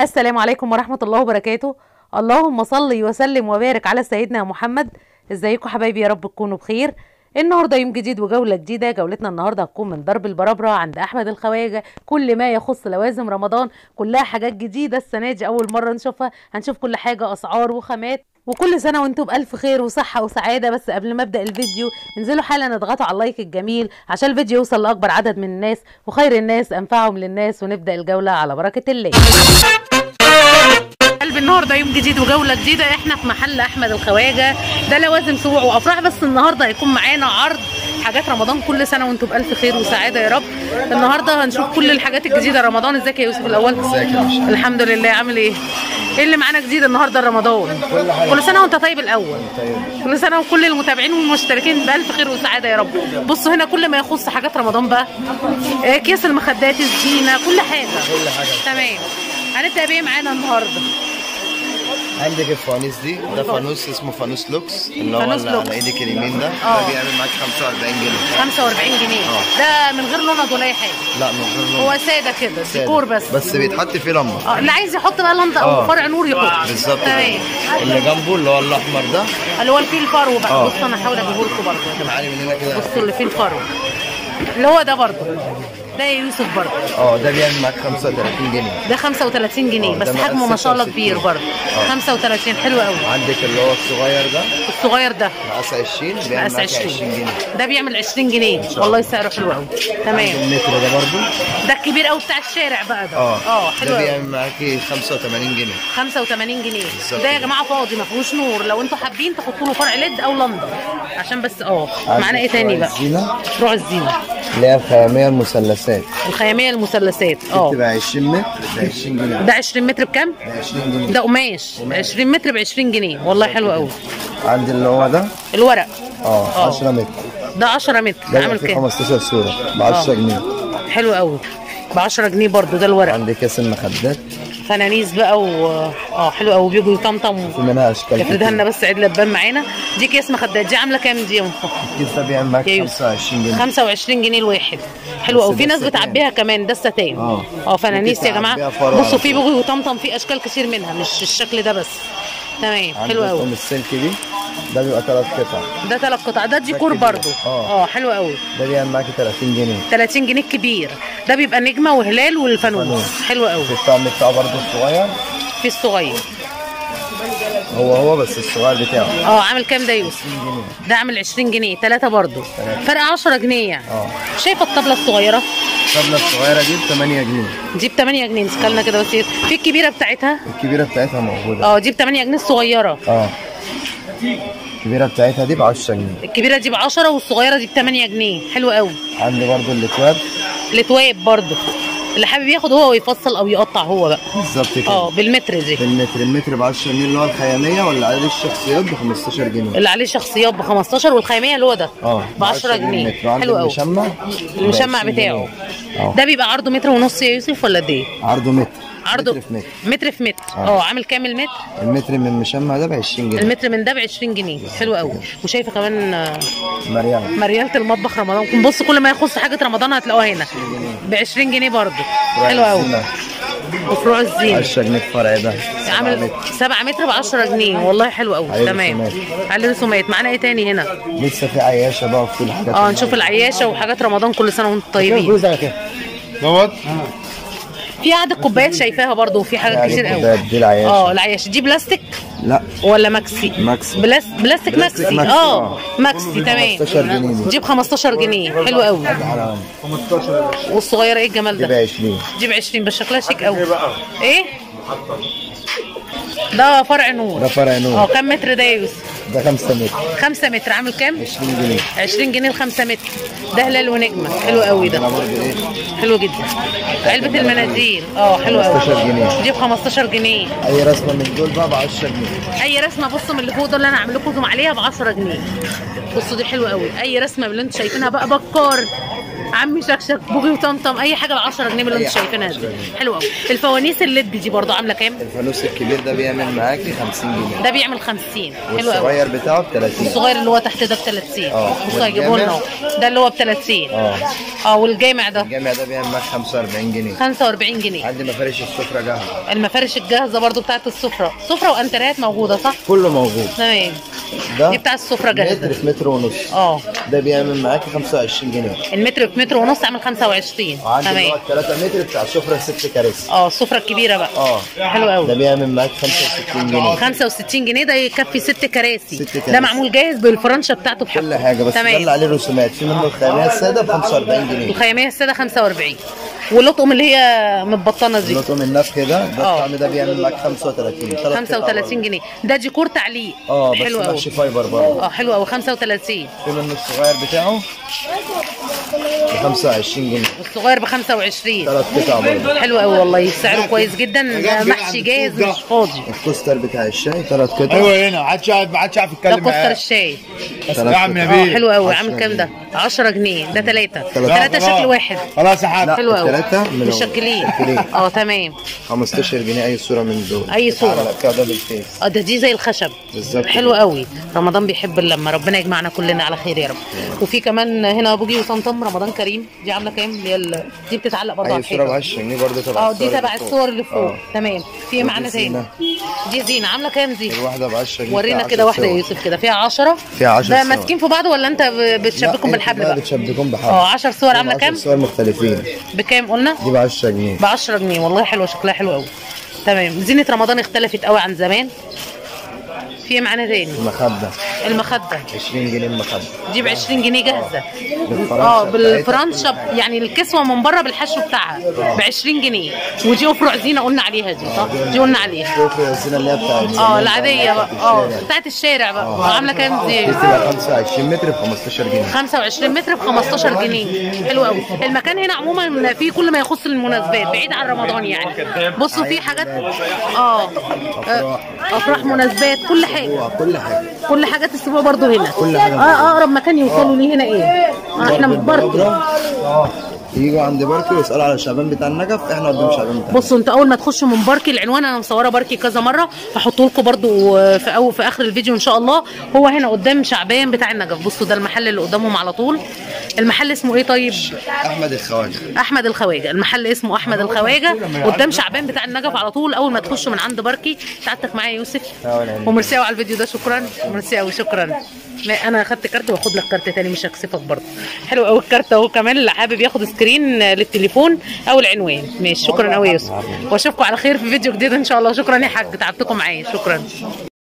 السلام عليكم ورحمة الله وبركاته اللهم صل وسلم وبارك على سيدنا محمد ازيكم حبايبي يا رب تكونوا بخير النهارده يوم جديد وجولة جديدة جولتنا النهارده هتكون من درب البرابرة عند أحمد الخواجة كل ما يخص لوازم رمضان كلها حاجات جديدة السنة دي أول مرة نشوفها هنشوف كل حاجة أسعار وخامات وكل سنة وانتم بألف خير وصحة وسعادة بس قبل ما أبدأ الفيديو انزلوا حالا اضغطوا على اللايك الجميل عشان الفيديو يوصل لأكبر عدد من الناس وخير الناس أنفعهم للناس ونبدأ الجولة على بركة الله قلب النهارده يوم جديد وجوله جديده احنا في محل احمد الخواجه ده لوازم سبوع وافراح بس النهارده هيكون معانا عرض حاجات رمضان كل سنه وانتم بالف خير وسعاده يا رب النهارده هنشوف كل الحاجات الجديده رمضان ازيك يا يوسف الاول ازيك يا باشا؟ الحمد لله عامل ايه ايه اللي معانا جديد النهارده رمضان كل حاجة. كل سنه وانت طيب الاول طيب كل سنه وكل المتابعين والمشتركين بالف خير وسعاده يا رب بصوا هنا كل ما يخص حاجات رمضان بقى آه، اكياس المخدات الزينه كل حاجه كل حاجة تمام هنبدا بايه معانا النهارده عندك الفوانيس دي ده فانوس اسمه فانوس لوكس اللي هو فانوس اللي لوكس. على ايدك اليمين ده اه. ده بيعمل معاك 45 جنيه 45 جنيه اه. ده من غير لوند ولا اي حاجه لا من غير هو لون ساده كده سادة. ديكور بس بس بيتحط فيه لمبه اه اللي عايز يحط بقى لمضه او اه. فرع نور يحط بالظبط كده. تمام اللي جنبه اللي هو الاحمر ده اللي هو اللي فيه الفرو بقى اه. بص انا هحاول اجيبه لكم برضه معالي من هنا كده بصوا اللي فيه الفرو اللي هو ده برضه ده يا يوسف برضه اه ده بيعمل معاك 35 جنيه ده 35 جنيه اه، بس ده مقاس حجمه ما شاء الله 66. كبير برضه اه. 35 حلو قوي عندك اللي هو الصغير ده الصغير ده مقاس 20 بيعمل مقاس معاك 20 20 جنيه ده بيعمل 20 جنيه والله سعره حلو قوي تمام المتر ده برضو ده الكبير قوي بتاع الشارع بقى ده اه اه حلو ده قوي بيعمل معاكي 85 جنيه 85 جنيه بالظبط ده يا كده. جماعه فاضي ما فيهوش نور لو انتوا حابين تحطوا له فرع ليد او لمبه عشان بس اه معانا ايه تاني بقى الزينه فروع الزينه اللي هي الخياميه المثلثات الخياميه المثلثات دي اه بتبقى 20 متر ب 20 جنيه ده 20 متر بكام ب 20 جنيه ده قماش 20 متر ب 20 جنيه والله حلو قوي عندي اللي هو ده الورق اه اه. 10 متر ده 10 متر ده عامل بيبقى فيه كام 15 صوره ب 10 اه. جنيه حلو قوي ب 10 جنيه برضو ده الورق عندي كاس المخدات فنانيس بقى و اه حلو قوي بيجوا يطمطم في منها اشكال افردها لنا بس عيد لبان معانا دي كيس مخدات دي عامله كام دي يا مصطفى الكيس ده بيعمل معاك يا يوسف. 25 جنيه 25 جنيه الواحد حلو بس قوي في ده ناس الستان. بتعبيها كمان ده الستان اه. اه فنانيس ممكن يا جماعه تعبيها فرع بصوا في كده. بيجوا يطمطم في اشكال كتير منها مش الشكل ده بس تمام عندي حلو قوي الفوم السلك دي ده بيبقى ثلاث قطع ده ثلاث قطع ده ديكور كبير. برضو اه. اه حلو قوي ده بيعمل معاك 30 جنيه 30 جنيه الكبير ده بيبقى نجمه وهلال والفانوس فانوس. حلو قوي في الطعم بتاعه برضه الصغير في الصغير هو هو بس الصغير بتاعه اه عامل كام ده يا يوسف 20 جنيه ده عامل 20 جنيه ثلاثه برضو تلاتة. فرق 10 جنيه يعني اه شايفه الطبله الصغيره الطبله الصغيره دي ب 8 جنيه دي ب 8 جنيه نسكلنا كده بس في الكبيره بتاعتها الكبيره بتاعتها موجوده اه دي ب 8 جنيه الصغيره اه الكبيره بتاعتها دي ب 10 جنيه الكبيره دي ب 10 والصغيره دي ب 8 جنيه حلو قوي عندي برضو الاتواب الاتواب برضو اللي حابب ياخد هو ويفصل او يقطع هو بقى بالظبط كده اه بالمتر دي بالمتر المتر ب 10 جنيه اللي هو الخياميه ولا عليه الشخصيات ب 15 جنيه اللي عليه شخصيات ب 15 والخيميه اللي هو ده اه ب 10 جنيه المتر. وعندي حلو قوي المشمع المشمع ب 20 بتاعه جنيه. اه ده بيبقى عرضه متر ونص يا يوسف ولا قد ايه؟ عرضه متر عرضه متر في متر متر في متر اه. اه عامل كام المتر؟ المتر من المشمع ده ب 20 جنيه المتر من ده ب 20 جنيه حلو قوي وشايفه كمان آه، مريم مريالة المطبخ رمضان بص كل ما يخص حاجه رمضان هتلاقوها هنا ب 20 جنيه برضه حلو قوي وفروع الزينه 10 جنيه الفرع ده سبعة عامل متر. 7 متر ب 10 جنيه والله حلو قوي عليه تمام رسومات. عليه رسومات معانا ايه تاني هنا لسه في عياشه بقى وفي الحاجات اه نشوف العياشه وحاجات رمضان كل سنه وانتم طيبين دوت في قعده كوبايات شايفاها برضه وفي حاجات كتير قوي دي العياشه اه العياشه دي بلاستيك لا ولا ماكسي ماكسي. بلاس... بلاستيك بلاستيك ماكسي ماكسي، اه اه. ماكسي تمام 15 جنيه دي. دي ب 15 جنيه حلو قوي والصغيره ايه الجمال دي ب ده 20 دي ب 20 بس شكلها شيك قوي ايه ده فرع نور ده فرع اه نور كام متر ده يا يوسف ده 5 متر 5 متر عامل كام 20 جنيه 20 جنيه ل 5 متر ده هلال ونجمه حلو قوي ده ده برضه ايه حلو جدا علبه المناديل اه حلو قوي 15 جنيه. دي ب 15 جنيه اي رسمه من دول بقى ب 10 جنيه اي رسمه بصوا من اللي فوق دول اللي انا عامل لكم زوم عليها ب 10 جنيه بصوا دي حلوه قوي اي رسمه من اللي انتوا شايفينها بقى بكار عمي شكشك بوجي وطمطم اي حاجه ب 10 جنيه من اللي أي انتوا حاجة شايفينها 10 دي جنيه. حلوه قوي الفوانيس الليد دي برضو عامله كام الفانوس الكبير ده بيعمل معاكي 50 جنيه ده بيعمل 50 حلو قوي والصغير بتاعه ب 30 الصغير اللي هو تحت ده ب 30 اه. بصوا هيجيبوا لنا والجامع؟ أهو. ده اللي هو ب 30 اه اه والجامع ده الجامع ده بيعمل معاك 45 جنيه 45 جنيه عندي مفارش السفرة جاهزة المفارش الجاهزه برضو بتاعت السفره سفره وانتريات موجوده صح كله موجود تمام ده دي بتاع السفره جاهزه متر في متر ونص اه ده بيعمل معاكي 25 جنيه المتر في متر ونص عامل 25 وعندي اللي هو تمام 3 متر بتاع سفرة 6 كراسي اه السفره الكبيره بقى اه حلو ده قوي بيعمل معاك 65 جنيه 65 جنيه ده يكفي ست كراسي ست كراسي. ده معمول جاهز بالفرنشه بتاعته بحاجته كل حاجة بس ده اللي تمام عليه رسومات في منه الخامية السادة ب 45 جنيه الخياميه الساده 45 واللطقم اللي هي متبطنه دي اللطم النفخ ده ده اه. الطعم ده بيعمل معاك 35 تلات قطع 35 برضه. جنيه ده ديكور تعليق اه بس حلو قوي محشي فايبر برضه اه حلو قوي 35 في منه الصغير بتاعه ب 25 جنيه والصغير ب 25 ثلاث قطع برضه حلو قوي والله سعره كويس جدا ده محشي جاهز مش فاضي الكوستر بتاع الشاي ثلاث قطع ايوه هنا ما حدش قاعد ما حدش عارف ده يتكلم كفتر معاه الشاي ثلاث يا عم يا قطع. اه بيه حلو قوي 10 عامل كام ده 10 جنيه ده ثلاثة تلاتة. ثلاثة خلاص. شكل واحد خلاص يا حاج لا حلو قوي الثلاثة من مشكلين مشكلين. اه تمام 15 جنيه اي صورة من دول أي صورة. على بتاع ده بالفيس اه ده دي زي الخشب بالظبط حلو كده. قوي رمضان بيحب اللمه ربنا يجمعنا كلنا على خير يا رب وفي كمان هنا بوجي وطمطم رمضان كريم دي عامله كام اللي هي ال- دي بتتعلق برضه على اي صورة ب الحيطه 10 جنيه برضه تبع اه دي الصور تبع اللي فوق. الصور اللي فوق اه. تمام في ودي معانا تاني زينة. دي زينه عامله كام دي الواحدة ب 10 جنيه ورينا بتاع كده 10 واحده يا صور. يوسف كده فيها 10 فيها 10 ده صور. ماسكين في بعض ولا انت ب- بتشبكهم لا، بالحبل لا، بقى بتشبكهم بحبل اه 10 صور عامله 10 كام صور مختلفين بكام قلنا دي ب 10 جنيه ب 10 جنيه والله حلوه شكلها حلو قوي تمام زينه رمضان اختلفت قوي عن زمان في ايه معانا تاني المخدة المخده 20 جنيه المخدة دي ب 20 جنيه جاهزه بالفرنشة اه بتاعتها. بالفرنشه يعني الكسوه من بره بالحشو بتاعها ب 20 جنيه ودي افرع زينه قلنا عليها دي صح دي قلنا عليها شوفي الزينة اللي هي بتاعت زمان اه بقى، العاديه بقى بتاعت اه الشارع. بتاعت الشارع بقى عامله كام دي دي بتبقى 25 متر ب 15 جنيه 25 متر ب 15 جنيه حلو قوي المكان هنا عموما فيه كل ما يخص المناسبات بعيد عن رمضان يعني بصوا في حاجات اه آه، افراح مناسبات كل حاجه هو كل حاجة كل حاجه تسيبوها برضو هنا كل حاجة اه اقرب مكان يوصلوا ليه هنا ايه آه احنا متبركوا اه يجوا عند باركي ويسألوا على شعبان بتاع النجف احنا قدام شعبان بتاع بصوا انتوا اول ما تخشوا من باركي العنوان انا مصوره باركي كذا مره هحطه لكم برضو في أو في اخر الفيديو ان شاء الله هو هنا قدام شعبان بتاع النجف بصوا ده المحل اللي قدامهم على طول المحل اسمه ايه طيب احمد الخواجه احمد الخواجه المحل اسمه احمد الخواجه قدام شعبان بتاع النجف على طول اول ما تخشوا من عند باركي سعادتك معايا يا يوسف وميرسي قوي على الفيديو ده شكرا ميرسي قوي شكرا ما انا اخدت كارت واخد لك كارت تاني مش هكسفك برضه حلو قوي الكارت اهو كمان اللي حابب ياخد سكرين للتليفون او العنوان ماشي شكرا قوي يا يوسف واشوفكم على خير في فيديو جديد ان شاء الله شكرا يا حاج تعبتكم معايا شكرا